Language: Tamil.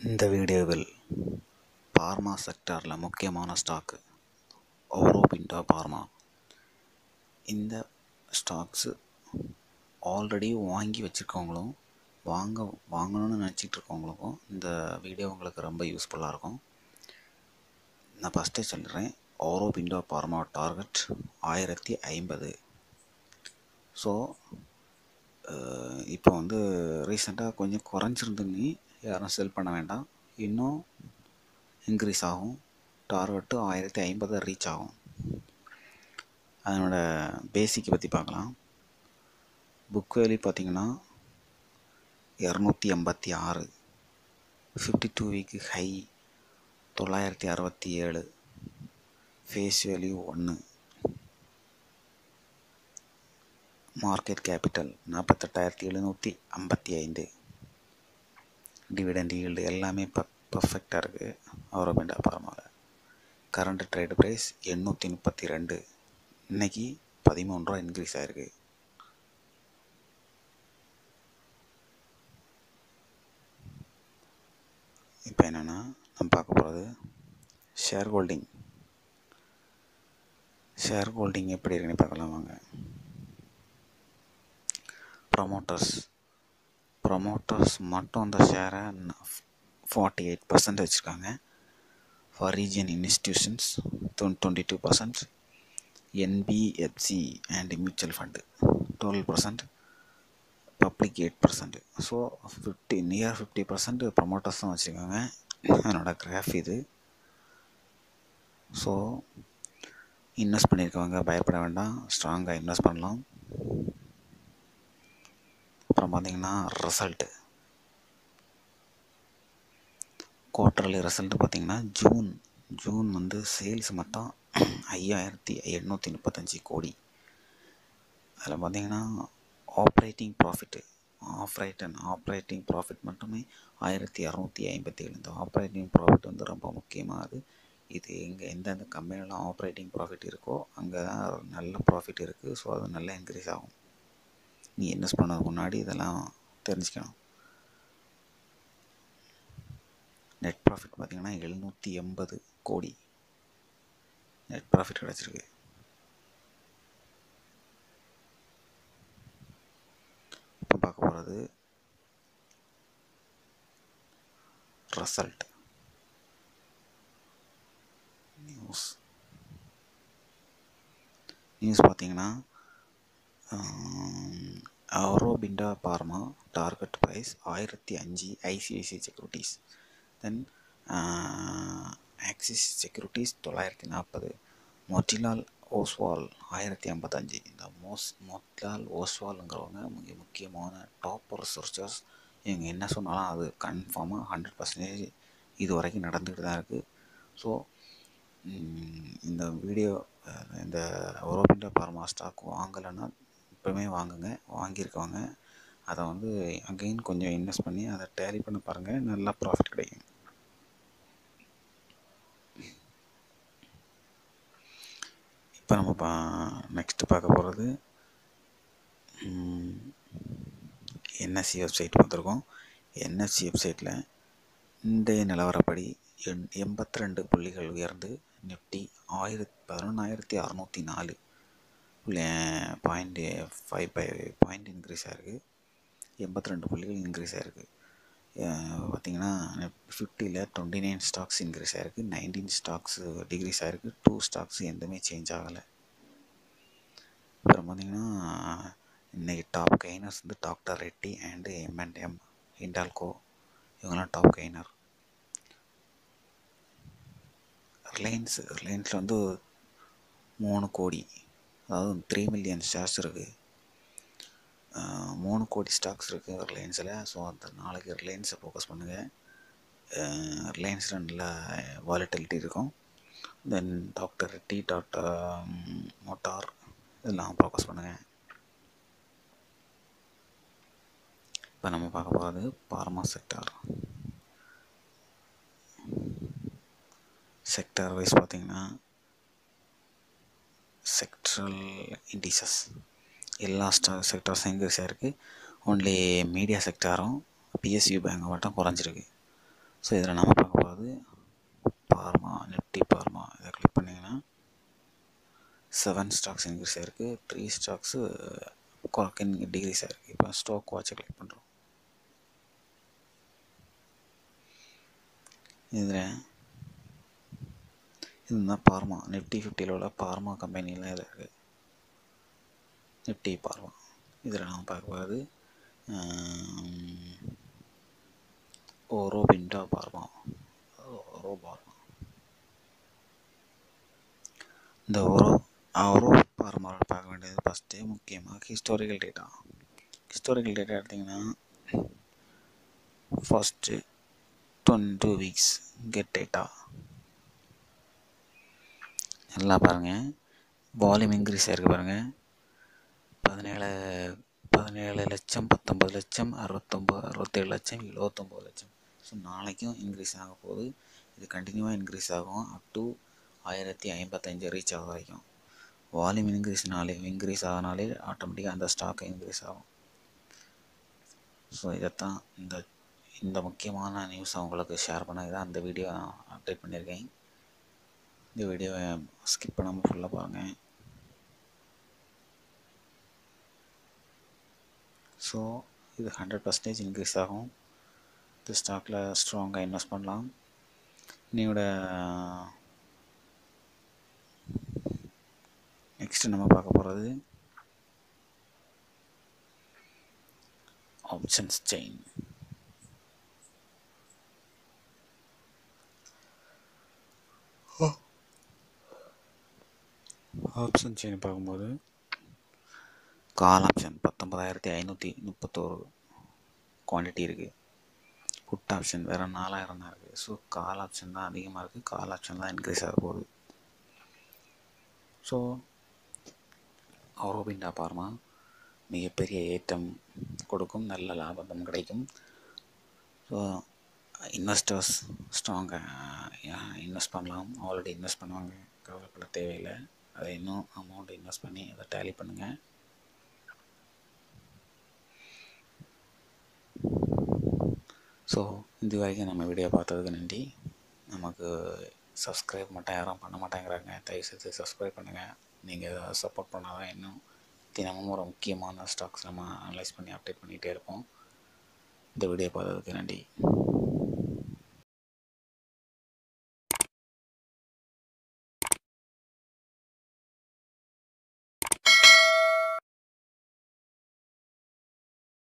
இந்த வீடியோவில் பார்மா செக்டாரில் முக்கியமான ஸ்டாக்கு ஓரோபிண்டோ பார்மா இந்த ஸ்டாக்ஸு ஆல்ரெடி வாங்கி வச்சுருக்கவங்களும் வாங்க வாங்கணும்னு நினச்சிட்டு இருக்கவங்களுக்கும் இந்த வீடியோ உங்களுக்கு ரொம்ப யூஸ்ஃபுல்லாக இருக்கும் நான் ஃபஸ்ட்டே சொல்லிடுறேன் ஓரோபிண்டோ பார்மா டார்கெட் ஆயிரத்தி ஐம்பது ஸோ இப்போ வந்து ரீசெண்டாக கொஞ்சம் குறைஞ்சிருந்துன்னு யாரும் செல் பண்ண வேண்டாம் இன்னும் இன்க்ரீஸ் ஆகும் டார்கெட்டு ஆயிரத்தி ஐம்பது ரீச் ஆகும் அதனோட பேசிக் பற்றி பார்க்கலாம் புக் வேல்யூ பார்த்திங்கன்னா இரநூத்தி எண்பத்தி ஆறு ஃபிஃப்டி டூ வீக்கு ஹை தொள்ளாயிரத்தி அறுபத்தி ஏழு ஃபேஸ் வேல்யூ ஒன்று மார்க்கெட் கேபிட்டல் நாற்பத்தெட்டாயிரத்தி எழுநூற்றி ஐம்பத்தி ஐந்து டிவிடெண்ட் ஈல்டு எல்லாமே ப பர்ஃபெக்டாக இருக்குது அவரோபெண்டா பார்மாவில் கரண்ட் ட்ரேடு ப்ரைஸ் எண்ணூற்றி முப்பத்தி ரெண்டு இன்றைக்கி பதிமூணு ரூபா இன்க்ரீஸ் ஆகிருக்கு இப்போ என்னென்னா நம்ம பார்க்க போகிறது ஷேர் ஹோல்டிங் ஷேர் ஹோல்டிங் எப்படி இருக்குன்னு பார்க்கலாம் வாங்க ப்ரமோட்டர்ஸ் ப்ரமோட்டர்ஸ் மட்டும் அந்த ஷேரை ஃபார்ட்டி எயிட் பர்சன்ட் வச்சுருக்காங்க foreign institutions twenty two percent NBFC and mutual fund twelve percent public eight percent so fifty near fifty percent promoters தான் வச்சுருக்காங்க அதனோட கிராஃப் இது ஸோ இன்வெஸ்ட் பண்ணியிருக்கவங்க பயப்பட வேண்டாம் ஸ்ட்ராங்காக இன்வெஸ்ட் பண்ணலாம் அப்புறம் பார்த்தீங்கன்னா ரிசல்ட்டு குவார்டர்லி ரிசல்ட்டு பார்த்திங்கன்னா ஜூன் ஜூன் வந்து சேல்ஸ் மட்டும் ஐயாயிரத்தி எண்ணூற்றி முப்பத்தஞ்சு கோடி அதில் பார்த்திங்கன்னா operating profit operate and operating profit மட்டுமே ஆயிரத்தி இரநூத்தி ஐம்பத்தி ஏழு இந்த ஆப்ரேட்டிங் ப்ராஃபிட் வந்து ரொம்ப முக்கியமானது இது எங்கே எந்தெந்த கம்பெனிலாம் ஆப்ரேட்டிங் ப்ராஃபிட் இருக்கோ அங்கே தான் நல்ல ப்ராஃபிட் இருக்குது ஸோ அது நல்லா இன்க்ரீஸ் ஆகும் நீ இன்வெஸ்ட் பண்ணதுக்கு முன்னாடி இதெல்லாம் தெரிஞ்சுக்கணும் நெட் ப்ராஃபிட் பார்த்திங்கன்னா எழுநூற்றி எண்பது கோடி நெட் ப்ராஃபிட் கிடச்சிருக்கு இப்போ பார்க்க போகிறது ரிசல்ட் நியூஸ் நியூஸ் பார்த்தீங்கன்னா அவரோபிண்டா பார்மா டார்கெட் ப்ரைஸ் ஆயிரத்தி அஞ்சு ICICI securities then Axis securities தொள்ளாயிரத்தி நாற்பது மொட்டிலால் ஓஸ்வால் ஆயிரத்தி ஐம்பத்தஞ்சு இந்த மோஸ் மொட்டிலால் ஓஸ்வால்ங்கிறவங்க மிக முக்கியமான டாப் ரிசர்ச்சர்ஸ் இவங்க என்ன சொன்னாலும் அது கன்ஃபார்மாக ஹண்ட்ரட் பர்சன்டேஜ் இது வரைக்கும் நடந்துக்கிட்டு தான் இருக்குது ஸோ இந்த வீடியோ இந்த ஒரோபிண்டா பார்மா ஸ்டாக் வாங்கலைன்னா இப்போவுமே வாங்குங்க வாங்கியிருக்கவங்க அதை வந்து அகெயின் கொஞ்சம் இன்வெஸ்ட் பண்ணி அதை டேலி பண்ண பாருங்கள் நல்லா ப்ராஃபிட் கிடைக்கும் இப்போ நம்ம பா நெக்ஸ்ட்டு பார்க்க போகிறது என்எஸ்சி வெப்சைட் வந்திருக்கோம் என்எஸ்சி வெப்சைட்டில் இன்றைய நிலவரப்படி எண் எண்பத்தி ரெண்டு புள்ளிகள் உயர்ந்து நிஃப்டி ஆயிரத்தி பதினொன்றாயிரத்தி அறநூற்றி நாலு point five by point increase ஆகிருக்கு எண்பத்தி ரெண்டு புள்ளிகள் இன்க்ரீஸ் ஆகிருக்கு பார்த்திங்கன்னா ஃபிஃப்டியில் டுவெண்ட்டி நைன் ஸ்டாக்ஸ் இன்க்ரீஸ் ஆகிருக்கு நைன்டீன் ஸ்டாக்ஸ் டிக்ரீஸ் ஆகிருக்கு டூ ஸ்டாக்ஸ் எதுவுமே சேஞ்ச் ஆகலை அப்புறம் பார்த்திங்கன்னா இன்றைக்கி டாப் கெய்னர்ஸ் வந்து doctor Reddy and M and M Hindalco இவங்கெல்லாம் டாப் கெய்னர் ரிலையன்ஸ் ரிலையன்ஸில் வந்து மூணு கோடி அதாவது த்ரீ மில்லியன் ஷேர்ஸ் இருக்குது மூணு கோடி ஸ்டாக்ஸ் இருக்குது ரிலையன்ஸில் ஸோ அந்த நாளைக்கு ரிலையன்ஸை ஃபோக்கஸ் பண்ணுங்கள் ரிலையன்ஸில் நல்லா வாலிட்டிலிட்டி இருக்கும் then doctor Reddy doctor motor இதெல்லாம் ஃபோக்கஸ் பண்ணுங்கள் இப்போ நம்ம பார்க்க போகிறது பார்மா செக்டார் செக்டார் வைஸ் பார்த்திங்கன்னா செக்ட்ரல் இண்டிசஸ் எல்லா ஸ்டா செக்டார்ஸும் இன்க்ரீஸ் ஆகிருக்கு ஒன்லி மீடியா செக்டாரும் பிஎஸ்யூ பேங்க் மட்டும் குறைஞ்சிருக்கு ஸோ இதில் நம்ம பார்க்க போகிறது பார்மா நிஃப்டி பார்மா இதை கிளிக் பண்ணிங்கன்னா செவன் ஸ்டாக்ஸ் இன்க்ரீஸ் ஆகிருக்கு த்ரீ ஸ்டாக்ஸு டிகிரிஸ் ஆகிருக்கு இப்போ ஸ்டாக் வாட்சை கிளிக் பண்ணுறோம் இதில் இதுதான் பார்மா நிஃப்டி ஃபிஃப்டியில் உள்ள பார்மா கம்பெனிலாம் இதில் இருக்குது நிஃப்டி பார்மா இதில் நாம் பார்க்க போகிறது Aurobindo pharma Auro pharma இந்த ஓரோ ஓரோ பார்மாவோட பார்க்க வேண்டியது ஃபஸ்ட்டு முக்கியமாக ஹிஸ்டாரிக்கல் டேட்டா ஹிஸ்டாரிக்கல் டேட்டா எடுத்திங்கன்னா first twenty two weeks get data நல்லா பாருங்கள் வால்யூம் இன்க்ரீஸ் ஆகிருக்கு பாருங்கள் பதினேழு பதினேழு லட்சம் பத்தொம்பது லட்சம் அறுபத்தொம்பது அறுபத்தேழு லட்சம் எழுபத்தொம்போது லட்சம் ஸோ நாளைக்கும் இன்க்ரீஸ் ஆக போகுது இது கண்டினியூவாக இன்க்ரீஸ் ஆகும் அப் டு ஆயிரத்தி ஐம்பத்தஞ்சு ரீச் ஆக வரைக்கும் வால்யூம் இன்க்ரீஸ்னாலே இன்க்ரீஸ் ஆகினாலே ஆட்டோமேட்டிக்காக அந்த ஸ்டாக் இன்க்ரீஸ் ஆகும் ஸோ இதைத்தான் இந்த இந்த முக்கியமான நியூஸை உங்களுக்கு ஷேர் பண்ண தான் அந்த வீடியோ நான் அப்டேட் பண்ணியிருக்கேன் இந்த வீடியோவை ஸ்கிப் பண்ணாமல் ஃபுல்லாக பாருங்கள் ஸோ இது ஹண்ட்ரட் பர்சன்டேஜ் இன்க்ரீஸ் ஆகும் இந்த ஸ்டாக்கில் ஸ்ட்ராங்காக இன்வெஸ்ட் பண்ணலாம் இன்னையோட நெக்ஸ்ட்டு நம்ம பார்க்க போகிறது ஆப்ஷன்ஸ் செயின் ஆப்ஷன் செயின் பார்க்கும்போது கால் ஆப்ஷன் பத்தொம்பதாயிரத்தி ஐநூற்றி முப்பத்தோரு குவான்டிட்டி இருக்குது புட் ஆப்ஷன் வேறு நாலாயிரம் தான் இருக்குது ஸோ கால் ஆப்ஷன் தான் அதிகமாக இருக்குது கால் ஆப்ஷன் தான் இன்க்ரீஸ் ஆக போகுது ஸோ ஆரோபிண்டா பார்மா மிகப்பெரிய ஏற்றம் கொடுக்கும் நல்ல லாபம் கிடைக்கும் ஸோ இன்வெஸ்டர்ஸ் ஸ்ட்ராங்காக இன்வெஸ்ட் பண்ணலாம் ஆல்ரெடி இன்வெஸ்ட் பண்ணுவாங்க கவலைப்பட தேவையில்லை அதை இன்னும் அமௌண்ட் இன்வெஸ்ட் பண்ணி அதை டேலி பண்ணுங்கள் ஸோ இது வரைக்கும் நம்ம வீடியோ பார்த்ததுக்கு நன்றி நமக்கு சப்ஸ்கிரைப் மட்டும் யாரும் பண்ண மாட்டேங்கிறாங்க தயவுசெய்து சப்ஸ்கிரைப் பண்ணுங்கள் நீங்கள் ஏதாவது சப்போர்ட் பண்ணால் தான் இன்னும் தினமும் ஒரு முக்கியமான ஸ்டாக்ஸ் நம்ம அனலைஸ் பண்ணி அப்டேட் பண்ணிகிட்டே இருப்போம் இந்த வீடியோ பார்த்ததுக்கு நன்றி